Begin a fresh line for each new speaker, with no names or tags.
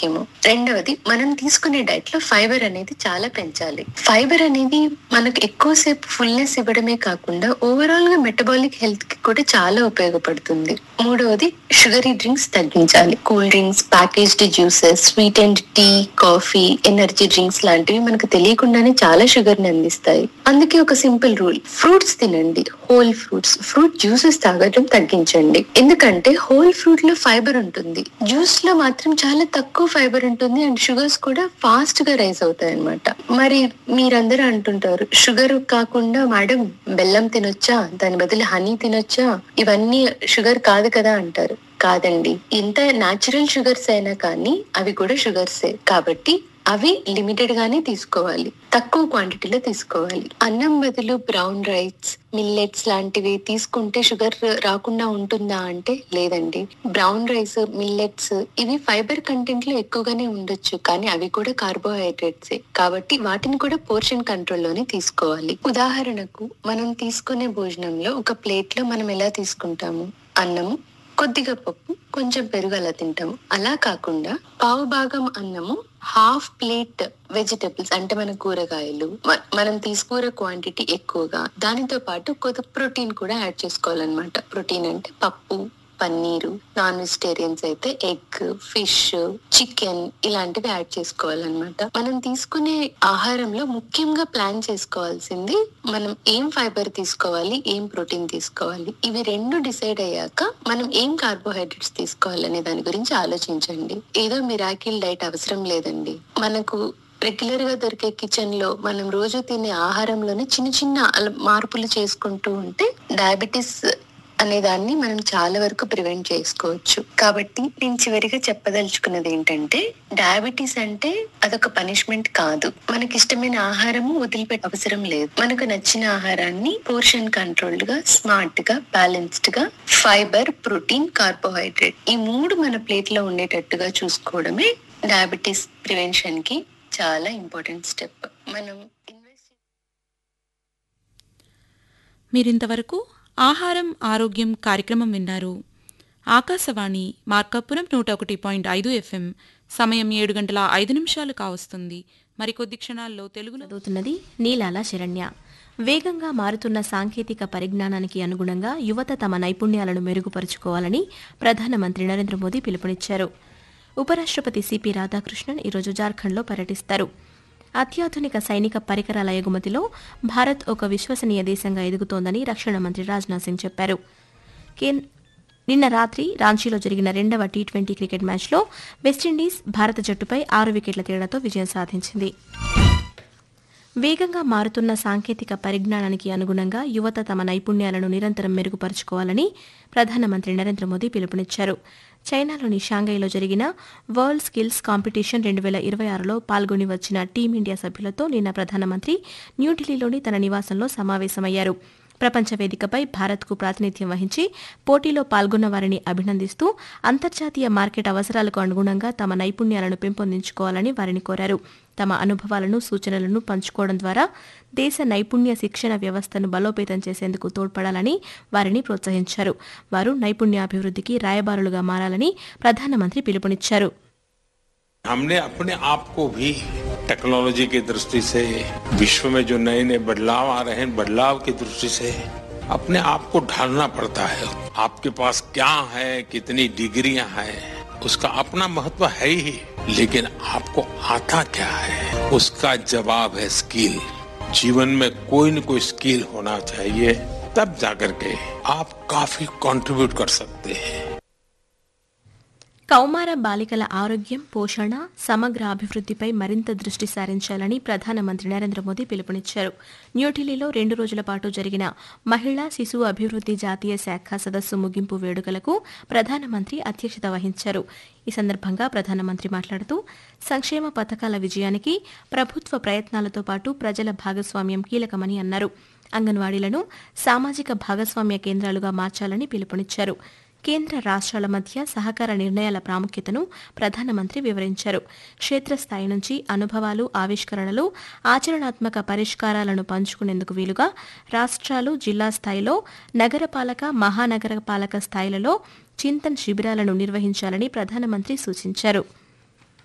ముఖ్యమో రెండవది మనం తీసుకునే డైట్ లో ఫైబర్ అనేది చాలా పెంచాలి ఫైబర్ అనేది మనకు ఎక్కువసేపు ఫుల్నెస్ ఇవ్వడమే కాకుండా ఓవరాల్ గా మెటబాలిక్ హెల్త్ కి కూడా చాలా ఉపయోగపడుతుంది మూడవది షుగరీ డ్రింక్స్ తగ్గించాలి cool drinks packaged juices sweet and tea coffee energy drinks లాంటివి మనకు తెలియకుండానే చాలా షుగర్ ని అందిస్తాయి అందుకే ఒక సింపుల్ రూల్ ఫ్రూట్స్ తినండి హోల్ ఫ్రూట్స్ ఫ్రూట్ జ్యూసెస్ తాగడం తగ్గించండి ఎందుకంటే హోల్ ఫ్రూట్ లో ఫైబర్ ఉంటుంది జ్యూస్ లో మాత్రం చాలా తక్కువ ఫైబర్ ఉంటుంది అండ్ షుగర్స్ కూడా ఫాస్ట్ గా రైజ్ అవుతాయి అనమాట మరి మీరందరూ అంటుంటారు షుగర్ కాకుండా మేడం బెల్లం తినొచ్చా దాని బదులు హనీ తినొచ్చా ఇవన్నీ షుగర్ కాదు కదా అంటారు కాదండి ఇంత నాచురల్ షుగర్స్ అయినా కానీ అవి కూడా షుగర్సే కాబట్టి అవి లిమిటెడ్ గానే తీసుకోవాలి తక్కువ క్వాంటిటీలో తీసుకోవాలి అన్నం బదులు బ్రౌన్ రైస్ మిల్లెట్స్ లాంటివి తీసుకుంటే షుగర్ రాకుండా ఉంటుందా అంటే లేదండి బ్రౌన్ రైస్ మిల్లెట్స్ ఇవి ఫైబర్ కంటెంట్ లో ఎక్కువగానే ఉండొచ్చు కానీ అవి కూడా కార్బోహైడ్రేట్స్ కాబట్టి వాటిని కూడా పోర్షన్ కంట్రోల్ లోనే తీసుకోవాలి ఉదాహరణకు మనం తీసుకునే భోజనంలో ఒక ప్లేట్ లో మనం ఎలా తీసుకుంటాము అన్నము కొద్దిగా పప్పు కొంచెం పెరుగు అలా తింటాము అలా కాకుండా పావు భాగం అన్నము హాఫ్ ప్లేట్ వెజిటబుల్స్ అంటే మన కూరగాయలు మ- మనం తీసుకునే క్వాంటిటీ ఎక్కువగా దానితో పాటు కొద్ది ప్రోటీన్ కూడా యాడ్ చేసుకోవాలన్నమాట ప్రోటీన్ అంటే పప్పు పన్నీరు నాన్ వెజిటేరియన్స్ అయితే ఎగ్ ఫిష్ చికెన్ ఇలాంటివి యాడ్ చేసుకోవాలన్నమాట మనం తీసుకునే ఆహారంలో ముఖ్యంగా ప్లాన్ చేసుకోవాల్సింది మనం ఏం ఫైబర్ తీసుకోవాలి ఏం ప్రోటీన్ తీసుకోవాలి ఇవి రెండు డిసైడ్ అయ్యాక మనం ఏం కార్బోహైడ్రేట్స్ తీసుకోవాలనే దాని గురించి ఆలోచించండి ఏదో మిరాకిల్ డైట్ అవసరం లేదండి మనకు రెగ్యులర్ గా దొరికే కిచెన్ లో మనం రోజు తినే ఆహారంలోనే చిన్న చిన్న అల- మార్పులు చేసుకుంటూ ఉంటే డయాబెటీస్ అనే దాన్ని మనం చాలా వరకు ప్రివెంట్ చేసుకోవచ్చు కాబట్టి నేను చివరిగా చెప్పదలుచుకున్నది ఏంటంటే డయాబెటీస్ అంటే అదొక పనిష్మెంట్ కాదు మనకి ఇష్టమైన ఆహారము వదిలిపెట్టే అవసరం లేదు మనకు నచ్చిన ఆహారాన్ని పోర్షన్ కంట్రోల్డ్ గా స్మార్ట్ గా బ్యాలెన్స్డ్ గా ఫైబర్ ప్రోటీన్ కార్బోహైడ్రేట్ ఈ మూడు మన ప్లేట్ లో ఉండేటట్టుగా చూసుకోవడమే డయాబెటీస్ ప్రివెన్షన్ కి చాలా ఇంపార్టెంట్ స్టెప్ మనం ఇన్వెస్ట్
మీరింతవరకు ఆహారం ఆరోగ్యం కార్యక్రమం విన్నారు ఆకాశవాణి మార్కాపురం నూట ఒకటి పాయింట్ ఐదు ఎఫ్ఎం సమయం ఏడు గంటల ఐదు నిమిషాలు కావస్తుంది మరికొద్ది క్షణాల్లో తెలుగులో
చదువుతున్నది నీలాల శరణ్య వేగంగా మారుతున్న సాంకేతిక పరిజ్ఞానానికి అనుగుణంగా యువత తమ నైపుణ్యాలను మెరుగుపరుచుకోవాలని ప్రధానమంత్రి నరేంద్ర మోదీ పిలుపునిచ్చారు ఉపరాష్ట్రపతి సిపి రాధాకృష్ణన్ ఈరోజు జార్ఖండ్లో పర్యటిస్తారు అత్యాధునిక సైనిక పరికరాల ఎగుమతిలో భారత్ ఒక విశ్వసనీయ దేశంగా ఎదుగుతోందని రక్షణ మంత్రి రాజ్నాథ్ సింగ్ చెప్పారు కేన్- నిన్న రాత్రి రాంచీలో జరిగిన రెండవ టీ ట్వంటీ క్రికెట్ మ్యాచ్లో వెస్టిండీస్ భారత జట్టుపై ఆరు వికెట్ల తేడాతో విజయం సాధించింది వేగంగా మారుతున్న సాంకేతిక పరిజ్ఞానానికి అనుగుణంగా యువత తమ నైపుణ్యాలను నిరంతరం మెరుగుపరుచుకోవాలని ప్రధానమంత్రి నరేంద్ర మోదీ పిలుపునిచ్చారు చైనాలోని షాంఘైలో జరిగిన వరల్డ్ స్కిల్స్ కాంపిటీషన్ రెండు వేల ఇరవై ఆరులో పాల్గొని వచ్చిన టీమిండియా సభ్యులతో నిన్న ప్రధానమంత్రి న్యూఢిల్లీలోని తన నివాసంలో సమావేశమయ్యారు ప్రపంచ వేదికపై భారత్కు ప్రాతినిధ్యం వహించి పోటీలో పాల్గొన్న వారిని అభినందిస్తూ అంతర్జాతీయ మార్కెట్ అవసరాలకు అనుగుణంగా తమ నైపుణ్యాలను పెంపొందించుకోవాలని వారిని కోరారు తమ అనుభవాలను సూచనలను పంచుకోవడం ద్వారా దేశ నైపుణ్య శిక్షణ వ్యవస్థను బలోపేతం చేసేందుకు తోడ్పడాలని వారిని ప్రోత్సహించారు వారు నైపుణ్యాభివృద్ధికి రాయబారులుగా మారాలని ప్రధానమంత్రి పిలుపునిచ్చారు
हमने अपने आप को भी टेक्नोलॉजी की दृष्टि से विश्व में जो नए नए बदलाव आ रहे हैं बदलाव की दृष्टि से अपने आप को ढालना पड़ता है आपके पास क्या है कितनी डिग्रियां हैं उसका अपना महत्व है ही लेकिन आपको आता क्या है उसका जवाब है स्किल जीवन में कोई न कोई स्किल होना चाहिए तब जाकर के आप काफी कंट्रीब्यूट कर सकते हैं
కౌమార బాలికల ఆరోగ్యం పోషణ సమగ్ర అభివృద్ధిపై మరింత దృష్టి సారించాలని ప్రధానమంత్రి నరేంద్ర మోదీ పిలుపునిచ్చారు న్యూఢిల్లీలో రెండు రోజుల పాటు జరిగిన మహిళా శిశు అభివృద్ది జాతీయ శాఖ సదస్సు ముగింపు వేడుకలకు ప్రధానమంత్రి అధ్యక్షత వహించారు ఈ సందర్భంగా ప్రధానమంత్రి మాట్లాడుతూ సంక్షేమ పథకాల విజయానికి ప్రభుత్వ ప్రయత్నాలతో పాటు ప్రజల భాగస్వామ్యం కీలకమని అన్నారు అంగన్వాడీలను సామాజిక భాగస్వామ్య కేంద్రాలుగా మార్చాలని పిలుపునిచ్చారు కేంద్ర రాష్ట్రాల మధ్య సహకార నిర్ణయాల ప్రాముఖ్యతను ప్రధానమంత్రి వివరించారు క్షేత్రస్థాయి నుంచి అనుభవాలు ఆవిష్కరణలు ఆచరణాత్మక పరిష్కారాలను పంచుకునేందుకు వీలుగా రాష్ట్రాలు జిల్లా స్థాయిలో నగరపాలక మహానగరపాలక స్థాయిలలో చింతన్ శిబిరాలను నిర్వహించాలని ప్రధానమంత్రి సూచించారు